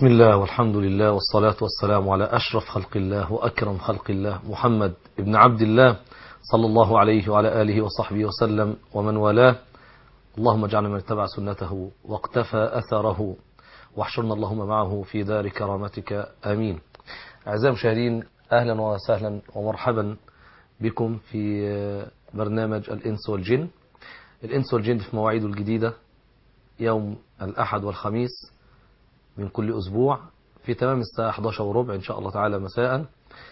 بسم الله والحمد لله والصلاة والسلام على أشرف خلق الله وأكرم خلق الله محمد ابن عبد الله صلى الله عليه وعلى آله وصحبه وسلم ومن والاه اللهم اجعلنا من اتبع سنته واقتفى أثره واحشرنا اللهم معه في دار كرامتك آمين أعزائي المشاهدين أهلا وسهلا ومرحبا بكم في برنامج الإنس والجن الإنس والجن في مواعيده الجديدة يوم الأحد والخميس من كل أسبوع في تمام الساعة 11 وربع إن شاء الله تعالى مساء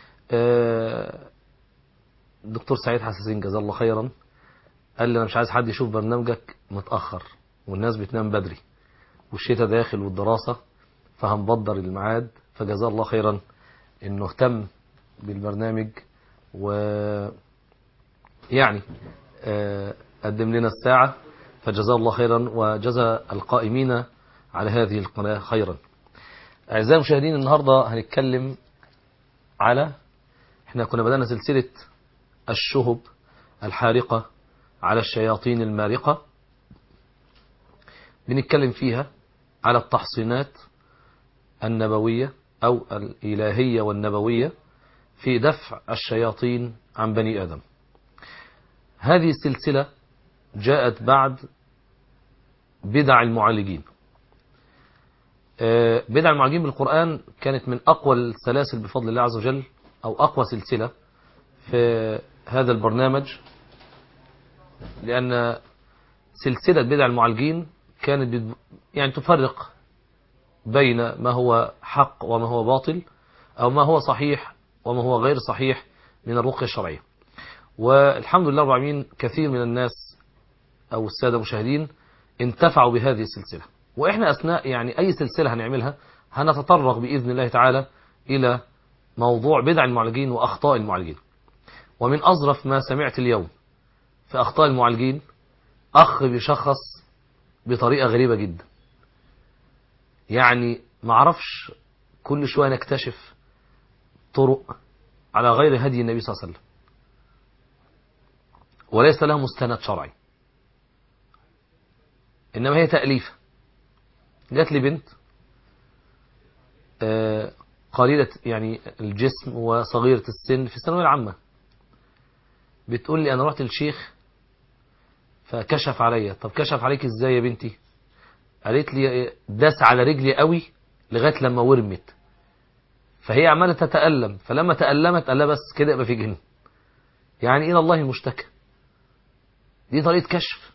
الدكتور سعيد حساسين جزاه الله خيرا قال لي أنا مش عايز حد يشوف برنامجك متأخر والناس بتنام بدري والشتاء داخل والدراسة فهنبدر الميعاد فجزاه الله خيرا انه اهتم بالبرنامج و يعني قدم لنا الساعة فجزاه الله خيرا وجزى القائمين على هذه القناة خيرا أعزائي المشاهدين النهاردة هنتكلم على احنا كنا بدأنا سلسلة الشهب الحارقة على الشياطين المارقة بنتكلم فيها على التحصينات النبوية أو الإلهية والنبوية في دفع الشياطين عن بني آدم هذه السلسلة جاءت بعد بدع المعالجين بدع المعالجين بالقرآن كانت من أقوى السلاسل بفضل الله عز وجل أو أقوى سلسلة في هذا البرنامج لأن سلسلة بدع المعالجين كانت يعني تفرق بين ما هو حق وما هو باطل أو ما هو صحيح وما هو غير صحيح من الرقية الشرعية والحمد لله رب العالمين كثير من الناس أو السادة المشاهدين انتفعوا بهذه السلسلة وإحنا أثناء يعني أي سلسلة هنعملها هنتطرق بإذن الله تعالى إلى موضوع بدع المعالجين وأخطاء المعالجين ومن أظرف ما سمعت اليوم في أخطاء المعالجين أخ بيشخص بطريقة غريبة جدا يعني معرفش كل شوية نكتشف طرق على غير هدي النبي صلى الله عليه وسلم وليس لها مستند شرعي إنما هي تأليفة جات لي بنت قليلة يعني الجسم وصغيرة السن في الثانوية العامة بتقول لي أنا رحت للشيخ فكشف عليا طب كشف عليك ازاي يا بنتي قالت لي داس على رجلي قوي لغاية لما ورمت فهي عمالة تتألم فلما تألمت قال لها بس كده يبقى في جن يعني إلى الله المشتكى دي طريقة كشف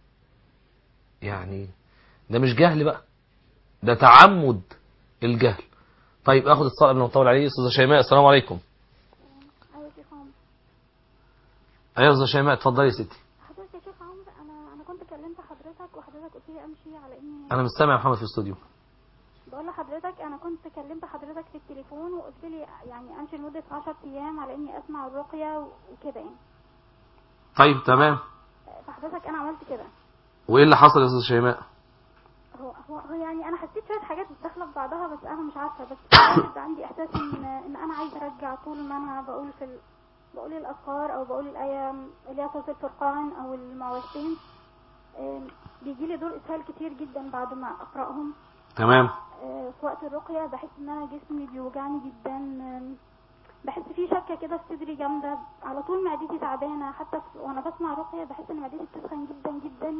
يعني ده مش جهل بقى ده تعمد الجهل طيب اخد اتصال قبل ما نطول عليه استاذه شيماء السلام عليكم ايوه شيخ عمرو ايوه استاذه شيماء اتفضلي يا ستي حضرتك يا شيخ عمرو انا انا كنت كلمت حضرتك وحضرتك قلت لي امشي على اني انا مش سامع يا محمد في الاستوديو بقول لحضرتك انا كنت كلمت حضرتك في التليفون وقلت لي يعني امشي لمده 10 ايام على اني اسمع الرقيه وكده يعني طيب تمام فحضرتك انا عملت كده وايه اللي حصل يا استاذه شيماء هو هو هو يعني انا حسيت شويه حاجات داخله في بعضها بس انا مش عارفه بس بجد عندي احساس ان ان انا عايزه ارجع طول ما انا بقول في ال... بقول الاذكار او بقول الايه اللي هي سوره الفرقان او المعوذتين بيجي لي دور اسهال كتير جدا بعد ما اقراهم تمام آه، في وقت الرقيه بحس ان انا جسمي بيوجعني جدا آم، بحس في شكه كده في صدري جامده على طول معدتي تعبانه حتى في- وانا بسمع رقيه بحس ان معدتي بتسخن جدا جدا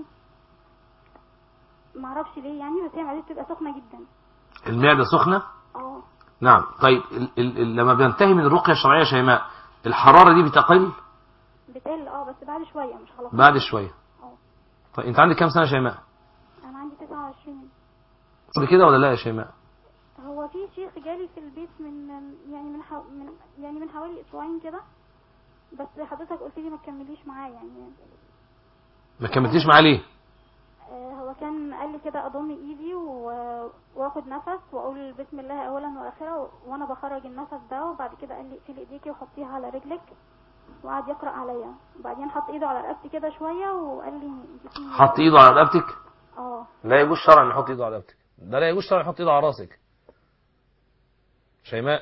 معرفش ليه يعني بس هي معدتي بتبقى سخنه جدا المعده سخنه اه نعم طيب ال ال ال لما بينتهي من الرقيه الشرعيه يا شيماء الحراره دي بتقل بتقل اه بس بعد شويه مش خلاص بعد شويه اه طيب انت عندك كام سنه يا شيماء انا عندي 29 قبل كده ولا لا يا شيماء هو في شيخ جالي في البيت من يعني من, حو... من يعني من حوالي اسبوعين كده بس حضرتك قلت لي ما تكمليش معاه يعني ما كملتيش معاه ليه آه، هو كان قال لي كده اضم ايدي و... واخد نفس واقول بسم الله اولا واخرا و... وانا بخرج النفس ده وبعد كده قال لي اقفلي ايديكي وحطيها على رجلك وقعد يقرا عليا وبعدين حط ايده على رقبتي كده شويه وقال لي انت في حط ايده على رقبتك اه لا يجوز شرعا يحط ايده على رقبتك ده لا يجوز شرعا يحط ايده على راسك شيماء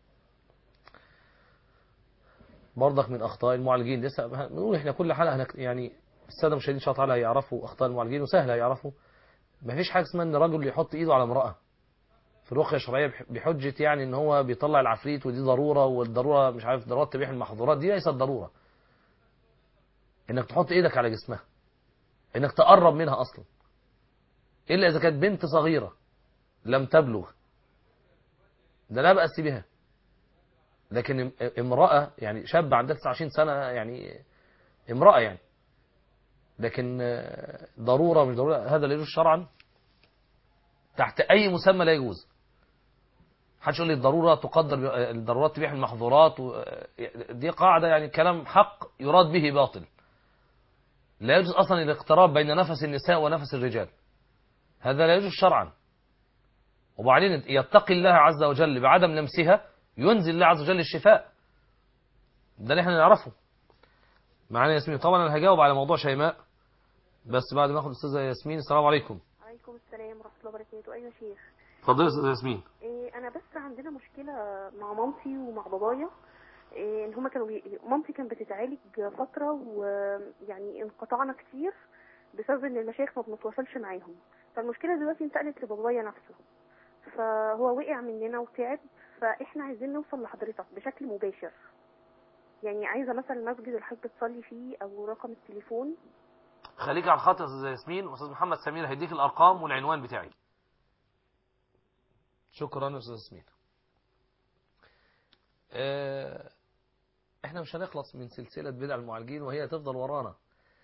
برضك من اخطاء المعالجين لسه بنقول احنا كل حلقه هنك يعني الساده المشاهدين ان شاء الله تعالى هيعرفوا اخطاء المعالجين وسهله هيعرفوا ما فيش حاجه اسمها ان رجل يحط ايده على امراه في في الرقية الشرعية بح- بحجة يعني ان هو بيطلع العفريت ودي ضرورة والضرورة مش عارف ضرورة تبيح المحظورات دي ليست ضرورة انك تحط ايدك على جسمها انك تقرب منها اصلا الا اذا كانت بنت صغيرة لم تبلغ ده لا بأس بها لكن ام- امرأة يعني شاب عندها 29 سنة يعني امرأة يعني لكن آه، ضرورة مش ضرورة هذا لا يجوز شرعا تحت أي مسمى لا يجوز محدش يقول لي الضرورة تقدر ب- آه، الضرورات تبيح المحظورات و- آه، دي قاعدة يعني كلام حق يراد به باطل لا يجوز أصلا الاقتراب بين نفس النساء ونفس الرجال هذا لا يجوز شرعا وبعدين يتقي الله عز وجل بعدم لمسها ينزل الله عز وجل الشفاء ده اللي احنا نعرفه معانا ياسمين طبعا انا هجاوب على موضوع شيماء بس بعد ما اخد الاستاذه ياسمين السلام عليكم عليكم السلام ورحمة الله وبركاته أيوة يا شيخ اتفضلي يا استاذه ياسمين إيه أنا بس عندنا مشكلة مع مامتي ومع بابايا إيه إن هما كانوا بي... مامتي كانت بتتعالج فترة ويعني انقطعنا كتير بسبب إن المشايخ ما بنتواصلش معاهم فالمشكلة دلوقتي انتقلت لبابايا نفسه فهو وقع مننا وتعب فإحنا عايزين نوصل لحضرتك بشكل مباشر يعني عايزة مثلا المسجد اللي حضرتك بتصلي فيه أو رقم التليفون خليك على الخط يا استاذه ياسمين واستاذ محمد سمير هيديك الارقام والعنوان بتاعي شكرا يا استاذه ياسمين آه، احنا مش هنخلص من سلسله بدع المعالجين وهي تفضل ورانا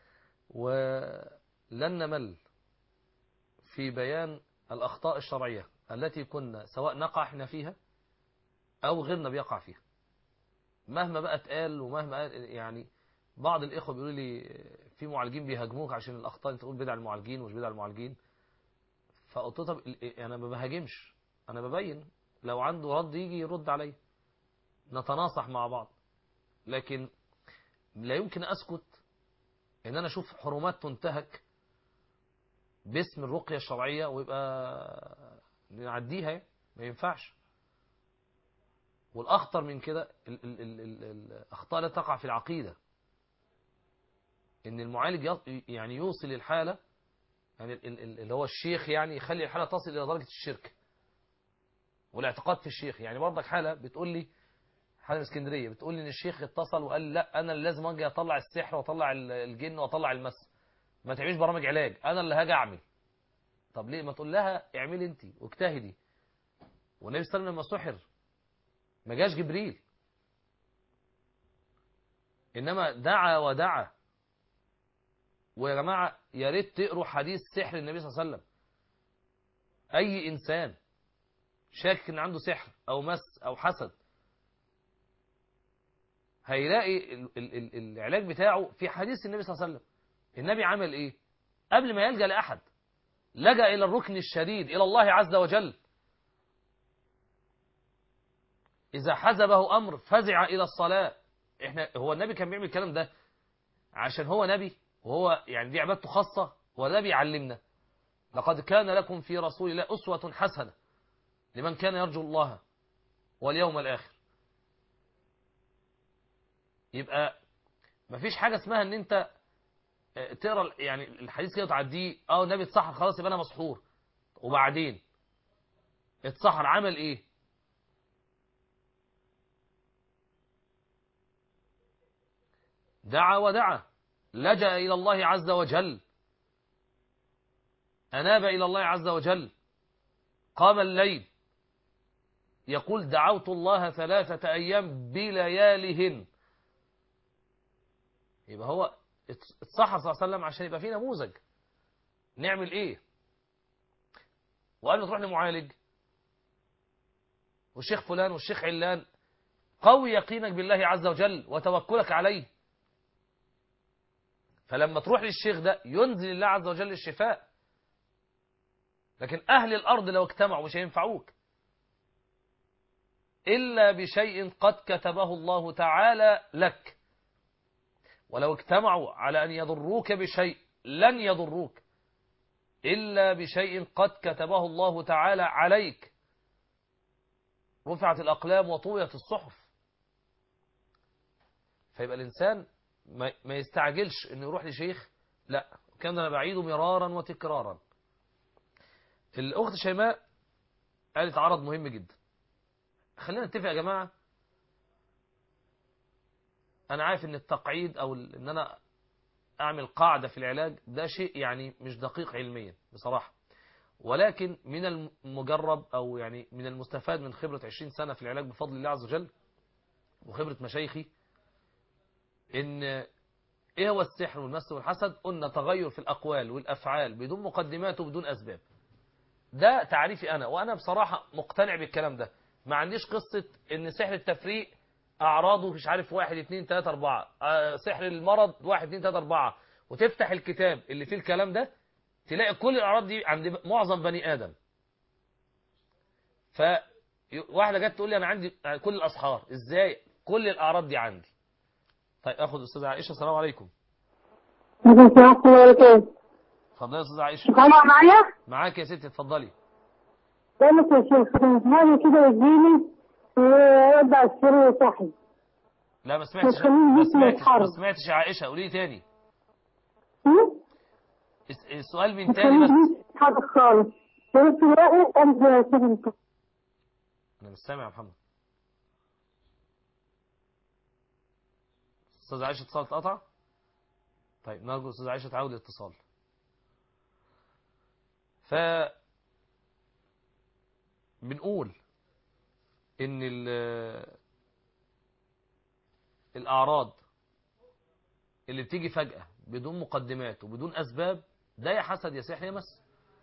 ولن نمل في بيان الاخطاء الشرعيه التي كنا سواء نقع احنا فيها او غيرنا بيقع فيها مهما بقى اتقال ومهما قال- يعني بعض الاخوه بيقولوا لي في معالجين بيهاجموك عشان الاخطاء انت تقول بدع المعالجين ومش بدع المعالجين فقلت له طب ال- انا ما بهاجمش انا ببين لو عنده رد يجي يرد عليا نتناصح مع بعض لكن لا يمكن اسكت ان انا اشوف حرمات تنتهك باسم الرقيه الشرعيه ويبقى نعديها يعني. ما ينفعش والاخطر من كده ال- ال- ال- ال- الاخطاء لا تقع في العقيده ان المعالج يص- يعني يوصل الحاله يعني ال- ال- اللي هو الشيخ يعني يخلي الحاله تصل الى درجه الشرك والاعتقاد في الشيخ يعني برضك حاله بتقول لي حاله من اسكندريه بتقول لي ان الشيخ اتصل وقال لا انا اللي لازم اجي اطلع السحر واطلع ال- الجن واطلع المس ما تعمليش برامج علاج انا اللي هاجي اعمل طب ليه ما تقول لها اعملي انت واجتهدي والنبي صلى الله عليه وسلم لما سحر ما جاش جبريل انما دعا ودعا ويا جماعه يا ريت تقروا حديث سحر النبي صلى الله عليه وسلم اي انسان شاكك ان عنده سحر او مس او حسد هيلاقي ال ال ال العلاج بتاعه في حديث النبي صلى الله عليه وسلم النبي عمل ايه قبل ما يلجأ لأحد لجأ إلى الركن الشديد إلى الله عز وجل إذا حزبه أمر فزع إلى الصلاة إحنا هو النبي كان بيعمل الكلام ده عشان هو نبي وهو يعني دي عبادته خاصة ونبي يعلمنا لقد كان لكم في رسول الله أسوة حسنة لمن كان يرجو الله واليوم الآخر يبقى مفيش حاجة اسمها ان انت اه، تقرا يعني الحديث كده تعديه اه النبي اتسحر خلاص يبقى انا مسحور وبعدين اتسحر عمل ايه دعا ودعا لجأ إلى الله عز وجل أناب إلى الله عز وجل قام الليل يقول دعوت الله ثلاثة أيام بليالهن يبقى هو اتصحر صلى الله عليه وسلم عشان يبقى فيه نموذج نعمل ايه وقال له تروح لمعالج والشيخ فلان والشيخ علان قوي يقينك بالله عز وجل وتوكلك عليه فلما تروح للشيخ ده ينزل الله عز وجل الشفاء لكن أهل الأرض لو اجتمعوا مش هينفعوك إلا بشيء قد كتبه الله تعالى لك ولو اجتمعوا على أن يضروك بشيء لن يضروك إلا بشيء قد كتبه الله تعالى عليك رفعت الأقلام وطويت الصحف فيبقى الإنسان ما ما يستعجلش انه يروح لشيخ لا كان انا بعيده مرارا وتكرارا الاخت شيماء قالت عرض مهم جدا خلينا نتفق يا جماعة أنا عارف إن التقعيد أو ال- إن أنا أعمل قاعدة في العلاج ده شيء يعني مش دقيق علميا بصراحة ولكن من المجرب أو يعني من المستفاد من خبرة 20 سنة في العلاج بفضل الله عز وجل وخبرة مشايخي إن إيه هو السحر والمس والحسد قلنا تغير في الأقوال والأفعال بدون مقدمات وبدون أسباب ده تعريفي أنا وأنا بصراحة مقتنع بالكلام ده ما عنديش قصة إن سحر التفريق أعراضه مش عارف واحد اتنين تلاتة أربعة آه، سحر المرض واحد اتنين تلاتة أربعة وتفتح الكتاب اللي فيه الكلام ده تلاقي كل الأعراض دي عند معظم بني آدم ف واحدة جت تقول لي أنا عندي كل الأسحار إزاي كل الأعراض دي عندي طيب أخذ أستاذة عائشة السلام عليكم عليكم السلام ورحمة الله وبركاته. اتفضلي يا أستاذة عائشة سامع معايا؟ معاك يا ستي اتفضلي بقول لك يا شيخ هاني كده يجيني ويرجع السر صحي. لا ما سمعتش بتخليني ما جسمي سمعتش يتحرك. ما سمعتش يا عائشة قولي لي تاني هم؟ الس- السؤال من تاني بس بتخليني حاجة خالص. شربت الورق قمت سخنت. انا مش سامع يا محمد استاذ عائشة اتصال اتقطع طيب نرجو استاذ عائشة تعود الاتصال ف بنقول ان ال- الاعراض اللي بتيجي فجأة بدون مقدمات وبدون اسباب ده يا حسد يا سحر يا مس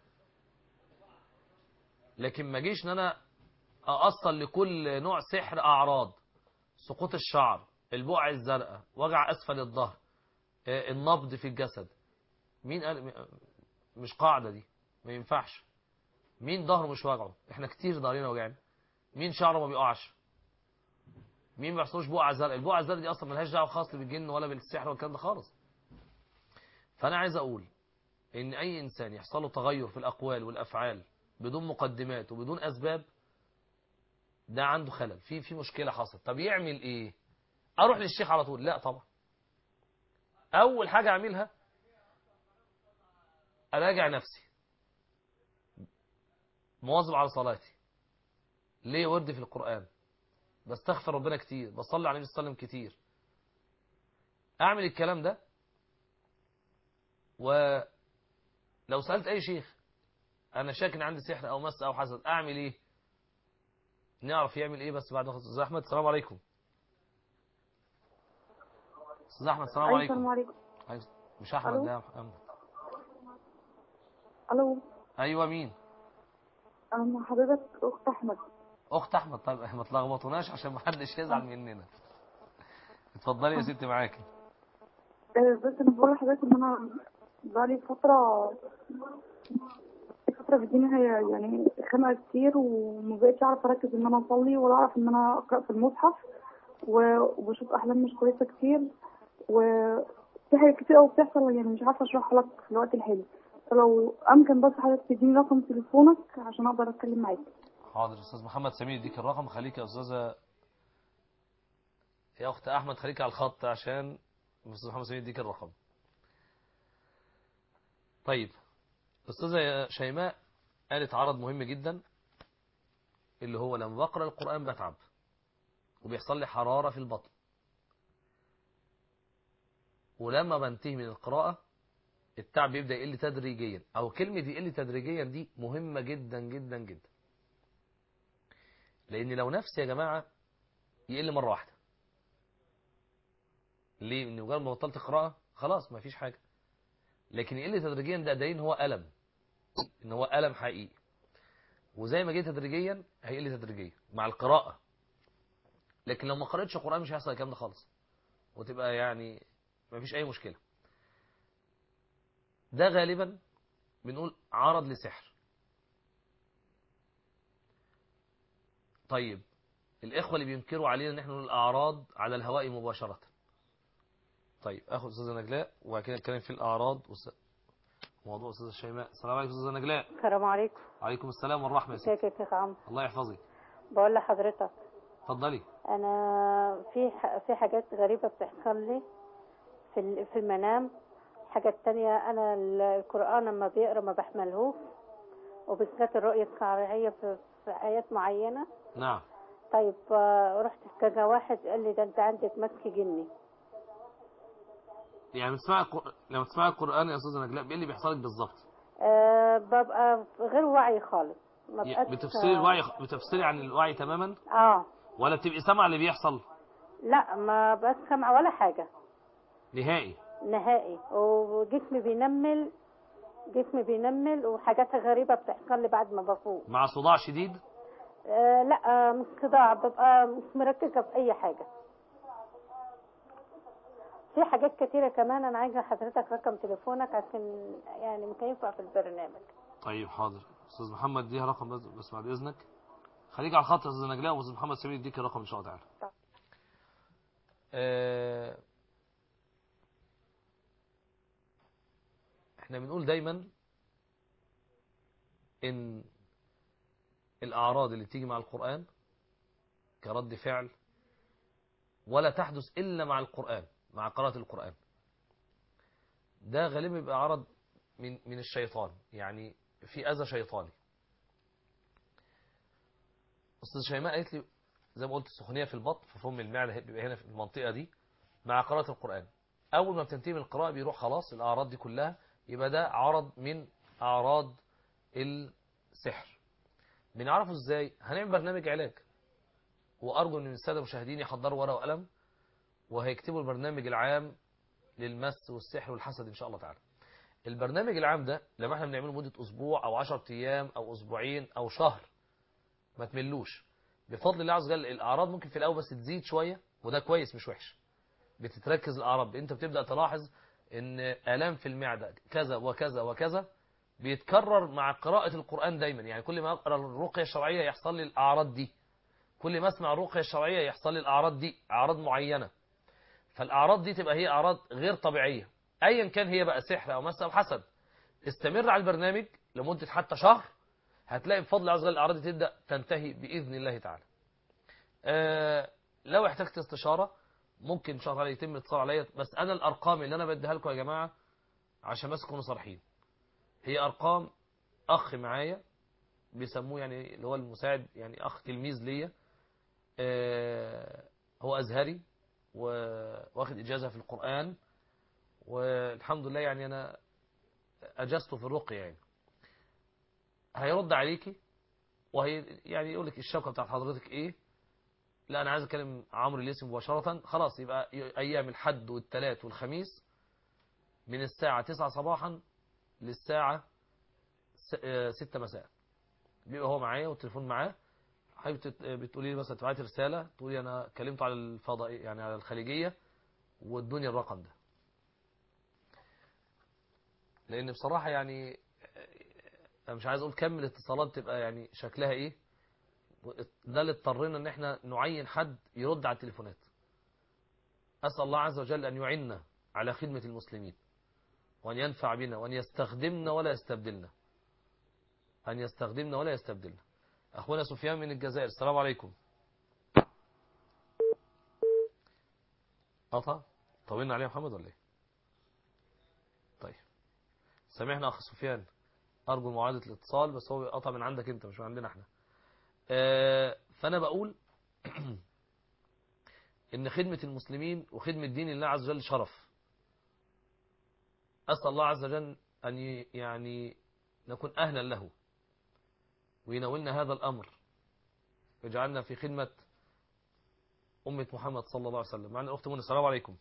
لكن ما جيش ان انا أأصل لكل نوع سحر أعراض سقوط الشعر البقع الزرقاء وجع أسفل الظهر آه، النبض في الجسد مين قال م- مش قاعدة دي ما ينفعش مين ظهره مش واجعه احنا كتير ظهرنا وجعنا مين شعره ما بيقعش مين ما بيحصلوش بقعة زرقاء البقعة الزرقاء دي أصلا ملهاش دعوة خالص بالجن ولا بالسحر ولا الكلام ده خالص فأنا عايز أقول إن أي إنسان يحصل له تغير في الأقوال والأفعال بدون مقدمات وبدون أسباب ده عنده خلل في في مشكله حصلت طب يعمل ايه اروح للشيخ على طول لا طبعا اول حاجه اعملها اراجع نفسي مواظب على صلاتي ليه ورد في القران بستغفر ربنا كتير بصلي على النبي صلى الله عليه وسلم كتير اعمل الكلام ده ولو سالت اي شيخ انا شاك ان عندي سحر او مس او حسد اعمل ايه نعرف يعمل ايه بس بعد ما نخلص استاذ احمد السلام عليكم استاذ احمد السلام أيوة، عليكم السلام عليكم عايز- مش احمد ألو؟ ده يا محمد الو ايوه مين انا مع حضرتك اخت احمد اخت احمد طيب ما تلخبطوناش عشان ما حدش يزعل مننا اتفضلي يا ستي معاكي آه، بس انا بقول لحضرتك ان انا بقالي فتره فتره في الدنيا هي يعني خنقه كتير وما بقتش اعرف اركز ان انا اصلي ولا اعرف ان انا اقرا في المصحف و- وبشوف احلام مش كويسه كتير وفي حاجات كتير قوي بتحصل يعني مش عارفه اشرحها لك في الوقت الحالي فلو امكن بس حضرتك تديني رقم تليفونك عشان اقدر اتكلم معاك حاضر استاذ محمد سمير يديك الرقم خليك يا استاذه يا اخت احمد خليك على الخط عشان استاذ محمد سمير يديك الرقم طيب استاذه شيماء قالت عرض مهم جدا اللي هو لما بقرا القران بتعب وبيحصل لي حراره في البطن ولما بنتهي من القراءه التعب بيبدا يقل تدريجيا او كلمه يقل تدريجيا دي مهمه جدا جدا جدا لان لو نفسي يا جماعه يقل مره واحده ليه ان مجرد ما بطلت قراءه خلاص ما فيش حاجه لكن يقل تدريجيا ده دليل ان هو الم ان هو الم حقيقي وزي ما جه تدريجيا هيقل تدريجيا مع القراءه لكن لو ما قرأتش قرآن مش هيحصل الكلام ده خالص وتبقى يعني ما فيش اي مشكله ده غالبا بنقول عرض لسحر طيب الإخوة اللي بينكروا علينا ان احنا نقول الأعراض على الهواء مباشرة طيب أخذ أستاذة نجلاء وبعد كده نتكلم في الأعراض وس... موضوع أستاذة شيماء السلام عليكم أستاذة نجلاء السلام عليكم وعليكم السلام والرحمة يا ازيك ستي يا شيخ عمرو الله يحفظك بقول لحضرتك اتفضلي انا في ح- في حاجات غريبه بتحصل لي في ال- في المنام حاجات تانية انا ال- القران لما بيقرا ما بحملهوش وبالذات الرؤيه الشرعيه في في آيات معينة نعم طيب آه، رحت كذا واحد قال لي ده انت عندك مسك جني يعني بتسمع القر... لما تسمع القرآن يا أستاذ نجلاء ايه اللي بيحصل لك بالظبط أه ببقى في غير وعي خالص ما يعني بقاش بتفصلي الوعي بتفصلي عن الوعي تماما اه ولا بتبقي سامعة اللي بيحصل لا ما بقاش سامعة ولا حاجة نهائي نهائي وجسمي بينمل جسمي بينمل وحاجات غريبة بتحصل لي بعد ما بفوق مع صداع شديد أه لا آه، مش صداع ببقى مش مركزة في أي حاجة في حاجات كتيرة كمان أنا عايزة حضرتك رقم تليفونك عشان يعني مش هينفع في البرنامج طيب حاضر أستاذ محمد ديها رقم بس, بس بعد إذنك خليك على الخط يا أستاذ نجلاء وأستاذ محمد سمير يديك الرقم إن شاء الله تعالى طيب. آه، احنا بنقول دايما ان الاعراض اللي بتيجي مع القرآن كرد فعل ولا تحدث الا مع القرآن مع قراءة القرآن ده غالبا بيبقى عرض من من الشيطان يعني في اذى شيطاني استاذ شيماء قالت لي زي ما قلت السخونيه في البطن في فم المعده بيبقى هنا في المنطقه دي مع قراءه القران اول ما بتنتهي من القراءه بيروح خلاص الاعراض دي كلها يبقى ده عرض من اعراض السحر بنعرفه ازاي هنعمل برنامج علاج وارجو ان الساده المشاهدين يحضروا ورقه وقلم وهيكتبوا البرنامج العام للمس والسحر والحسد ان شاء الله تعالى البرنامج العام ده لما احنا بنعمله مده اسبوع او 10 ايام او اسبوعين او شهر ما تملوش بفضل الله عز وجل الاعراض ممكن في الاول بس تزيد شويه وده كويس مش وحش بتتركز الاعراض انت بتبدا تلاحظ ان الام في المعده كذا وكذا وكذا بيتكرر مع قراءه القران دايما يعني كل ما اقرا الرقيه الشرعيه يحصل لي الاعراض دي كل ما اسمع الرقيه الشرعيه يحصل لي الاعراض دي اعراض معينه فالاعراض دي تبقى هي اعراض غير طبيعيه ايا كان هي بقى سحر او مس او حسد استمر على البرنامج لمده حتى شهر هتلاقي بفضل الله عز وجل الاعراض دي تبدا تنتهي باذن الله تعالى آه لو احتجت استشاره ممكن ان شاء الله يتم الاتصال عليا بس انا الارقام اللي انا بديها لكم يا جماعه عشان بس تكونوا صريحين هي ارقام اخ معايا بيسموه يعني اللي هو المساعد يعني اخ تلميذ ليا آه هو ازهري واخد اجازه في القران والحمد لله يعني انا اجزته في الرقيه يعني هيرد عليكي وهي يعني يقول لك الشبكه بتاعت حضرتك ايه لا انا عايز اكلم عمرو الياسي مباشره خلاص يبقى ايام الحد والثلاث والخميس من الساعه 9 صباحا للساعه 6 مساء بيبقى هو معايا والتليفون معاه حضرتك بتقولي لي مثلا تبعتي رساله تقولي انا كلمته على الفضاء يعني على الخليجيه وادوني الرقم ده لان بصراحه يعني انا مش عايز اقول كم الاتصالات تبقى يعني شكلها ايه ده اللي اضطرينا ان احنا نعين حد يرد على التليفونات اسال الله عز وجل ان يعيننا على خدمه المسلمين وان ينفع بنا وان يستخدمنا ولا يستبدلنا ان يستخدمنا ولا يستبدلنا اخونا سفيان من الجزائر السلام عليكم قطع طولنا عليه محمد ولا ايه طيب سامحنا اخ سفيان ارجو معاده الاتصال بس هو قطع من عندك انت مش من عندنا احنا آه فانا بقول ان خدمه المسلمين وخدمه دين الله عز وجل شرف اسال الله عز وجل ان يعني نكون اهلا له ويناولنا هذا الامر ويجعلنا في خدمه امه محمد صلى الله عليه وسلم معنا الاخت منى السلام عليكم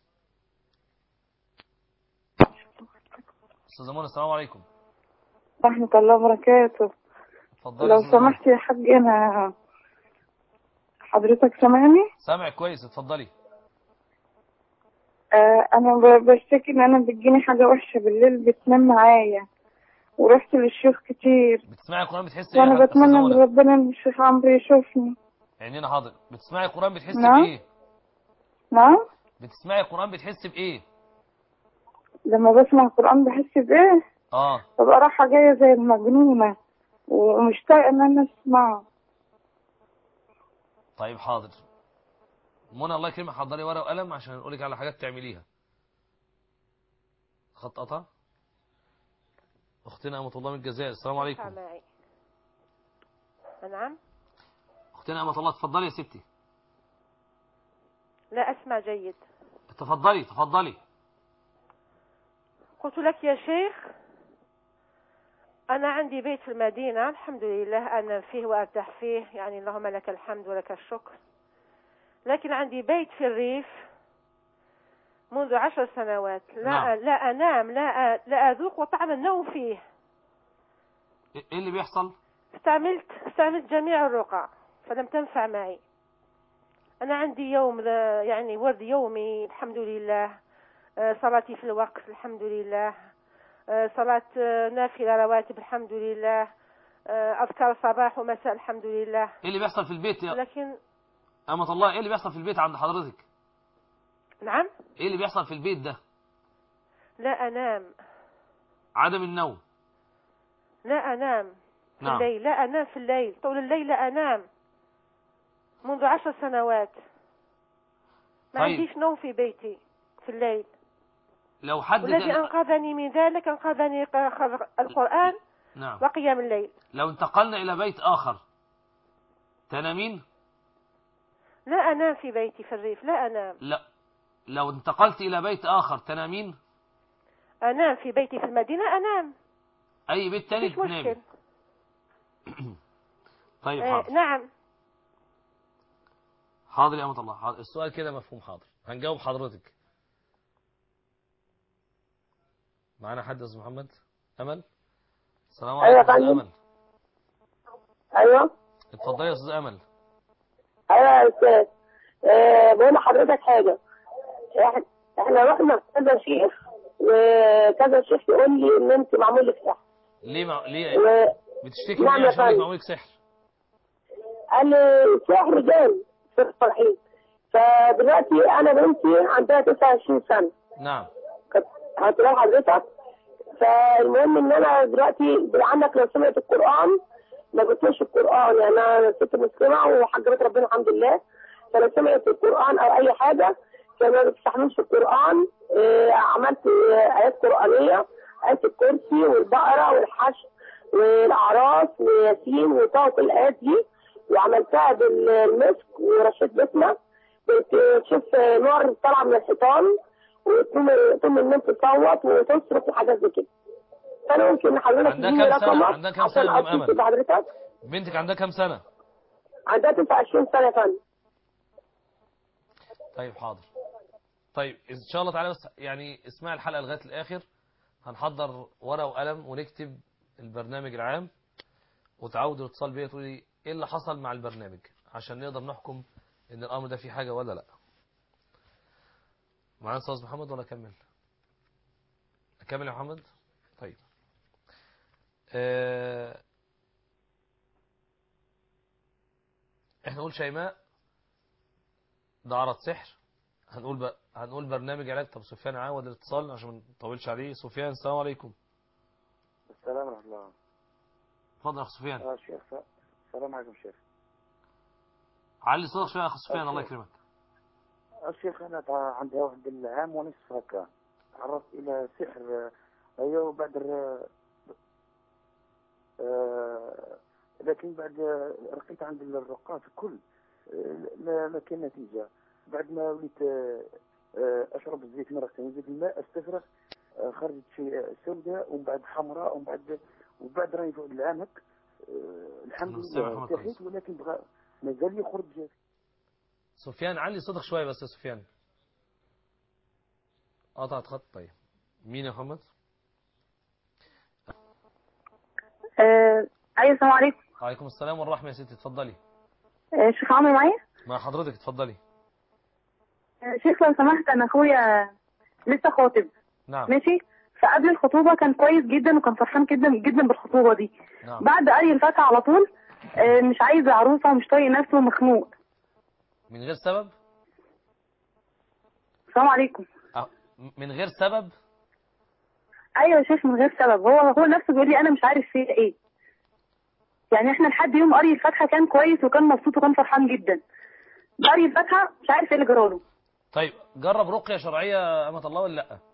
استاذه منى السلام عليكم ورحمة الله وبركاته اتفضلي لو يا أستاذة منى. سمحت يا حاج أنا حضرتك سامعني سامعك كويس اتفضلي آه أنا ب- بشتكي إن أنا بتجيني حاجة وحشة بالليل بتنام معايا ورحت للشيخ كتير بتسمعي القران بتحسي ايه وأنا يا بتمنى أستاذة إن منى؟ ربنا إن الشيخ عمرو يشوفني عينينا حاضر بتسمعي القران بتحسي نعم. بايه نعم بتسمعي القران بتحسي بايه لما بسمع القرآن بحس بإيه اه ببقى رايحة جاية زي المجنونة ومشتاقة إن أنا أسمعه طيب حاضر منى الله يكرمك حضري ورقه وقلم عشان اقول لك على حاجات تعمليها خط قطع اختنا امه الله من الجزائر السلام عليكم معي نعم اختنا امة الله تفضلي يا ستي لا أسمع جيد تفضلي تفضلي قلت لك يا شيخ أنا عندي بيت في المدينة الحمد لله أنا فيه وأرتاح فيه يعني اللهم لك الحمد ولك الشكر لكن عندي بيت في الريف منذ عشر سنوات لا نعم. لا أنام لا أ- لا أذوق وطعم النوم فيه ايه اللي بيحصل استعملت استعملت جميع الرقع فلم تنفع معي أنا عندي يوم ذا- يعني ورد يومي الحمد لله آه، صلاتي في الوقت الحمد لله آه، صلاة آه، نافلة رواتب الحمد لله آه، أذكار صباح ومساء الحمد لله ايه اللي بيحصل في البيت يا لكن امة الله ايه اللي بيحصل في البيت عند حضرتك نعم ايه اللي بيحصل في البيت ده لا أنام عدم النوم لا أنام في نعم. الليل لا أنام في الليل طول الليل لا أنام منذ عشر سنوات ما طيب. عنديش نوم في بيتي في الليل لو حد والذي كان أنقذني من ذلك أنقذني ق- القرآن نعم وقيام الليل لو انتقلنا الى بيت اخر تنامين لا أنام في بيتي في الريف لا أنام لا لو انتقلت الى بيت اخر تنامين أنام في بيتي في المدينة أنام اي بيت تاني مفيش مشكل تنامي طيب آه حاضر نعم حاضر يا أمة الله حاضر. السؤال كده مفهوم حاضر هنجاوب حضرتك معانا حد يا أستاذ محمد أمل السلام أيوة عليكم يا يا فندم. أمل ايوه اتفضلي يا أستاذ أمل ايوه يا استاذ آه بقول لحضرتك حاجه إحنا- احنا رحنا كذا شيخ وكذا شيخ يقول لي ان انت معمول لك سحر ليه مع... ليه و- بتشتكي نعم ليه يا عشان لك فندم. معمولك سحر قال لي سحر جان في الصحيح فدلوقتي انا بنتي عندها 29 سنه نعم كنت هتلاقي حضرتك فالمهم ان انا دلوقتي عندك لو سمعت القران ما بتقولش القران يعني انا ست مسلمه وحجرت ربنا الحمد لله فلو سمعت القران او اي حاجه فما بتستحملش القران آه، عملت آه، ايات قرانيه ايه الكرسي والبقره والحشر والاعراف وياسين وطه كل الايات دي وعملتها بالمسك ورشيت بسمه بتشوف نار طالعه من الحيطان وتقوم تقوم الناس تصوت وتصرخ وحاجات زي كده فانا ممكن حضرتك عندها تديني كام سنة؟ رقمك عندها كام عشان سنة يا أم اتصل أمل؟ بحضرتك بنتك عندها كام سنة عندها 29 سنه يا فندم طيب حاضر طيب إن شاء الله تعالى بس يعني اسمع الحلقة لغاية الآخر هنحضر ورقة وقلم ونكتب البرنامج العام وتعودوا الاتصال بيا تقولي ايه اللي حصل مع البرنامج عشان نقدر نحكم ان الامر ده فيه حاجة ولا لا معانا استاذ محمد ولا اكمل اكمل يا محمد طيب آه، احنا نقول شيماء ده عرض سحر هنقول ب... هنقول برنامج علاج طب سفيان عاود الاتصال عشان ما نطولش عليه سفيان السلام عليكم السلام ورحمة الله اتفضل يا اخ سفيان اه شيخ السلام عليكم شيخ علي صوتك شويه يا اخ سفيان أوكي. الله يكرمك الشيخ أنا تع- عندي واحد العام ونصف هكا تعرضت إلى سحر آه، أيوه بعد الر- آه، لكن بعد آه، رقيت عند الرقاة الكل آه، ما ما كان نتيجة بعد ما وليت آه، آه، أشرب الزيت مرتين نزيد الماء استفرغ آه، خرجت شيء سوداء ومن بعد حمراء ومن بعد وبعد راني فوق العام هك آه، الحمد نستمع لله محمد ارتحيت ولكن بغى مازال يخرج سفيان علي صوتك شويه بس يا سفيان قطعت خط طيب مين يا محمد آه، ايوه السلام عليكم وعليكم السلام والرحمه يا ستي اتفضلي آه، شيخ عمرو معايا مع حضرتك اتفضلي آه، شيخ لو سمحت انا اخويا لسه خاطب نعم ماشي فقبل الخطوبه كان كويس جدا وكان فرحان جدا جدا بالخطوبه دي نعم بعد قري الفتحه على طول آه، مش عايز عروسه ومش طايق نفسه ومخنوق من غير سبب السلام عليكم أه، من غير سبب ايوه يا شيخ من غير سبب هو هو نفسه بيقول لي انا مش عارف فيه ايه يعني احنا لحد يوم قري الفاتحه كان كويس وكان مبسوط وكان فرحان جدا قري الفاتحه مش عارف ايه اللي جراله طيب جرب رقيه شرعيه يا امه الله ولا لا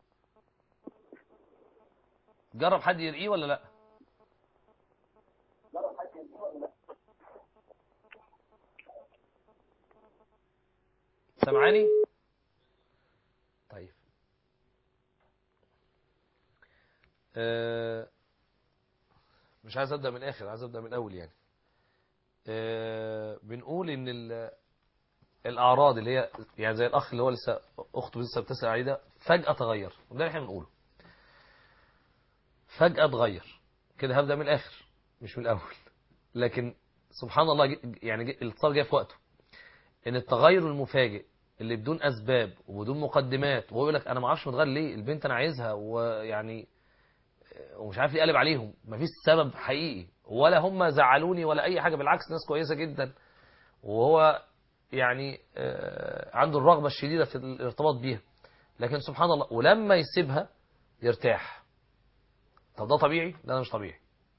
جرب حد يرقيه ولا لا سامعاني طيب آه مش عايز ابدا من الاخر عايز ابدا من الاول يعني آه بنقول ان ال- الاعراض اللي هي يعني زي الاخ اللي هو لسه اخته لسه بتسال عليه ده فجاه تغير وده اللي احنا بنقوله فجاه اتغير كده هبدا من الاخر مش من الاول لكن سبحان الله ج- يعني ج- الاتصال جاي في وقته ان التغير المفاجئ اللي بدون اسباب وبدون مقدمات وهو يقول لك انا ما اعرفش متغير ليه البنت انا عايزها ويعني ومش عارف ليه قلب عليهم مفيش سبب حقيقي ولا هم زعلوني ولا اي حاجه بالعكس ناس كويسه جدا وهو يعني آه، عنده الرغبه الشديده في الارتباط بيها لكن سبحان الله ولما يسيبها يرتاح طب ده طبيعي لا ده مش طبيعي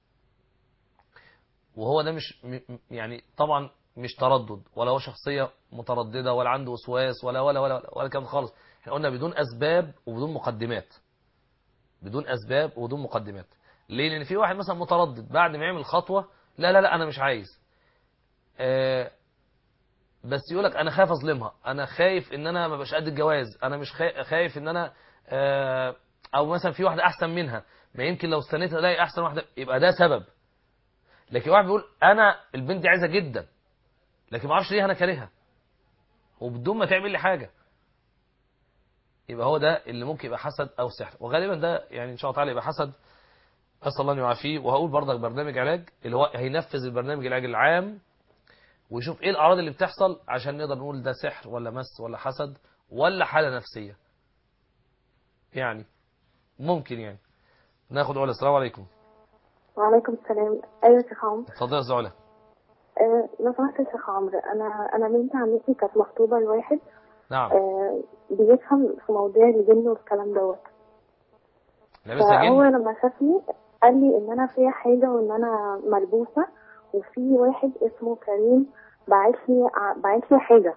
وهو ده مش م- م- يعني طبعا مش تردد ولا هو شخصية مترددة ولا عنده وسواس ولا ولا ولا ولا, ولا كلام خالص احنا قلنا بدون أسباب وبدون مقدمات بدون أسباب وبدون مقدمات ليه لأن في واحد مثلا متردد بعد ما يعمل خطوة لا لا لا أنا مش عايز آه بس يقول لك أنا خايف أظلمها أنا خايف إن أنا ما بقاش قد الجواز أنا مش خا- خايف إن أنا آه أو مثلا في واحدة أحسن منها ما يمكن لو استنيت ألاقي أحسن واحدة يبقى ده سبب لكن واحد بيقول انا البنت دي عايزه جدا لكن ما اعرفش ليه انا كارهها وبدون ما تعمل لي حاجه يبقى هو ده اللي ممكن يبقى حسد او سحر وغالبا ده يعني ان شاء الله تعالى يبقى حسد اسال الله ان يعافيه وهقول برضك برنامج علاج اللي هو هينفذ البرنامج العلاج العام ويشوف ايه الاعراض اللي بتحصل عشان نقدر نقول ده سحر ولا مس ولا حسد ولا حاله نفسيه يعني ممكن يعني ناخد علا السلام عليكم وعليكم السلام ايوه يا شيخ عمرو اتفضل يا أستاذ علا آه لو سمحت يا شيخ عمرو انا انا بنت عمتي كانت مخطوبه لواحد نعم آه بيفهم في مواضيع الجن والكلام دوت لابسها فهو جن لما شافني قال لي ان انا فيها حاجه وان انا ملبوسه وفي واحد اسمه كريم باعت لي باعت لي حاجه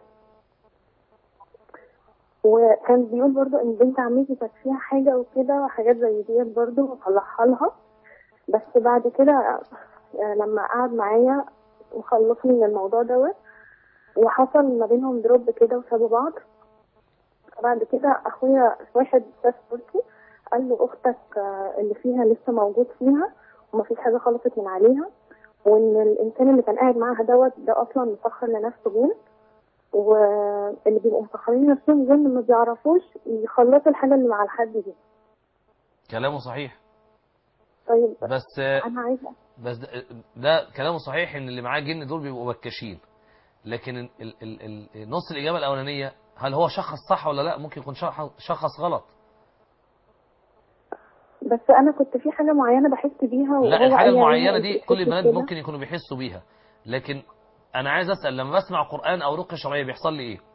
وكان بيقول برضو ان بنت عمتي كانت فيها حاجه وكده وحاجات زي ديت برضو وصلحها لها بس بعد كده آه، لما قعد معايا وخلصني من الموضوع دوت وحصل ما بينهم دروب كده وسابوا بعض بعد كده اخويا واحد شاف صورتي قال له اختك آه، اللي فيها لسه موجود فيها ومفيش حاجه خلصت من عليها وان الانسان اللي كان قاعد معاها دوت ده اصلا مسخر لنفسه جن واللي بيبقوا مسخرين نفسهم جن ما بيعرفوش يخلصوا الحاجه اللي مع الحد دي كلامه صحيح طيب بس انا عايزه بس ده, ده كلامه صحيح ان اللي معاه جن دول بيبقوا بكاشين لكن ال ال ال ال نص الاجابه الاولانيه هل هو شخص صح ولا لا ممكن يكون شخص شخص غلط بس انا كنت في حاجه معينه بحس بيها لا وهو الحاجه قال لي المعينه عليها دي وأنت كل بتحسي البنات كده. ممكن يكونوا بيحسوا بيها لكن انا عايز اسال لما بسمع قران او رقيه شرعيه بيحصل لي ايه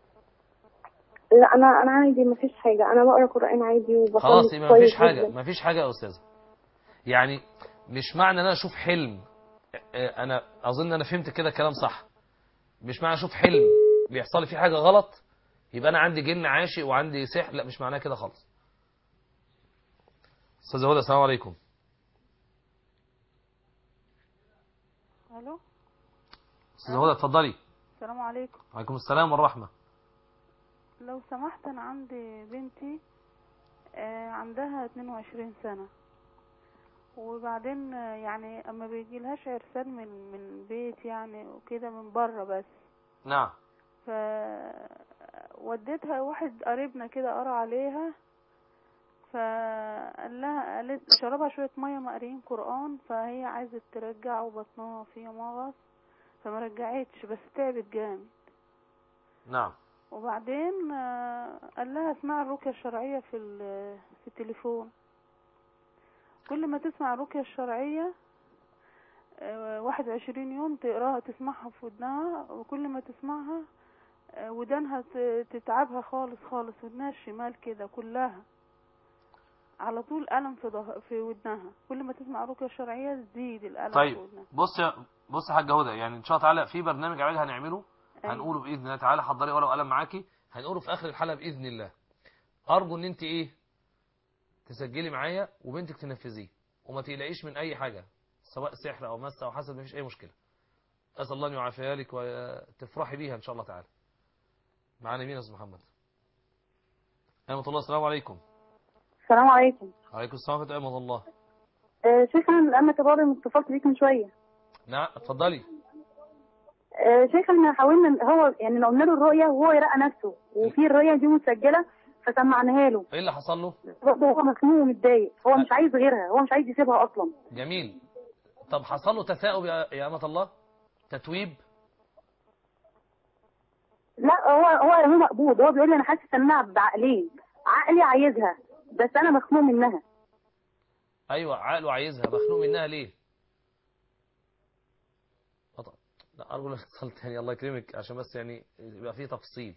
لا انا انا عادي مفيش حاجه انا بقرا قران عادي وبصلي خلاص يبقى كويس مفيش حاجه جدا. مفيش حاجه يا استاذه يعني مش معنى ان انا اشوف حلم آه، انا اظن انا فهمت كده كلام صح مش معنى اشوف حلم بيحصل لي فيه حاجه غلط يبقى انا عندي جن عاشق وعندي سحر لا مش معناه كده خالص استاذه هدى السلام عليكم الو استاذه هدى اتفضلي السلام عليكم وعليكم السلام والرحمه لو سمحت انا عندي بنتي آه، عندها 22 سنة وبعدين آه، يعني اما بيجيلهاش عرسان من من بيت يعني وكده من بره بس نعم ف وديتها واحد قريبنا كده قرا عليها فقال لها قالت شربها شوية مية مقريين قرآن فهي عايزة ترجع وبطنها فيها مغص فما رجعتش بس تعبت جامد نعم وبعدين آه، قال لها اسمعي الرقية الشرعية في ال- في التليفون كل ما تسمع الرقية الشرعية آه، واحد وعشرين يوم تقراها تسمعها في ودنها وكل ما تسمعها آه، ودانها ت- تتعبها خالص خالص ودنها الشمال كده كلها على طول ألم في ضه... في ودنها كل ما تسمع رقية شرعية تزيد الألم في طيب ودنها بص يا بص يا حاجه هدى يعني ان شاء الله تعالى في برنامج علاج هنعمله أيوة. هنقوله باذن الله تعالى حضري ورقه وقلم معاكي هنقوله في اخر الحلقه باذن الله ارجو ان انت ايه تسجلي معايا وبنتك تنفذيه وما تقلقيش من اي حاجه سواء سحر او مس او حسد مفيش اي مشكله اسال الله ان يعافيها لك وتفرحي بيها ان شاء الله تعالى معانا مين يا استاذ محمد أيمة الله السلام عليكم السلام عليكم وعليكم السلام ورحمة أيمة الله آه شيخ انا انا كبابا اتصلت بيك من شويه نعم اتفضلي آه شيخ احنا حاولنا هو يعني لو قلنا له الرؤيه وهو يرقى نفسه وفي الرؤيه دي مسجله فسمعناها له ايه اللي حصل له برضه هو مخنوق ومتضايق هو مش عايز غيرها هو مش عايز يسيبها اصلا جميل طب حصل له تثاؤب يا يا أمة الله تتويب لا هو هو هو مقبوض هو بيقول لي انا حاسس انها بعقلين عقلي عايزها بس انا مخنوق منها ايوه عقله عايزها مخنوق منها ليه قطع. لا ارجو انك تتصل تاني الله يكرمك عشان بس يعني يبقى فيه تفصيل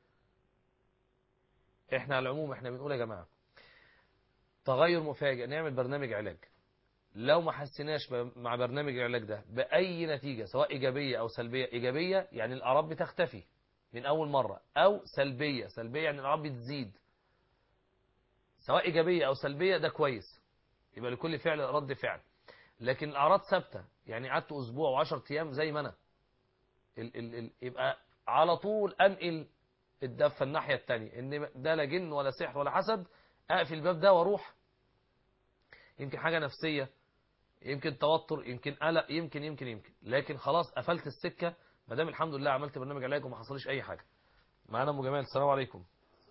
احنا على العموم احنا بنقول يا جماعه تغير مفاجئ نعمل برنامج علاج لو ما حسيناش ب- مع برنامج العلاج ده باي نتيجه سواء ايجابيه او سلبيه ايجابيه يعني الاعراض بتختفي من اول مره او سلبيه سلبيه يعني الاعراض بتزيد سواء ايجابيه او سلبيه ده كويس يبقى لكل فعل رد فعل لكن الاعراض ثابته يعني قعدت اسبوع و10 ايام زي ما انا ال ال ال يبقى على طول انقل الدفه الناحيه الثانيه ان ده لا جن ولا سحر ولا حسد اقفل الباب ده واروح يمكن حاجه نفسيه يمكن توتر يمكن قلق يمكن يمكن يمكن لكن خلاص قفلت السكه ما دام الحمد لله عملت برنامج علاج وما حصلش اي حاجه معانا ام جمال السلام عليكم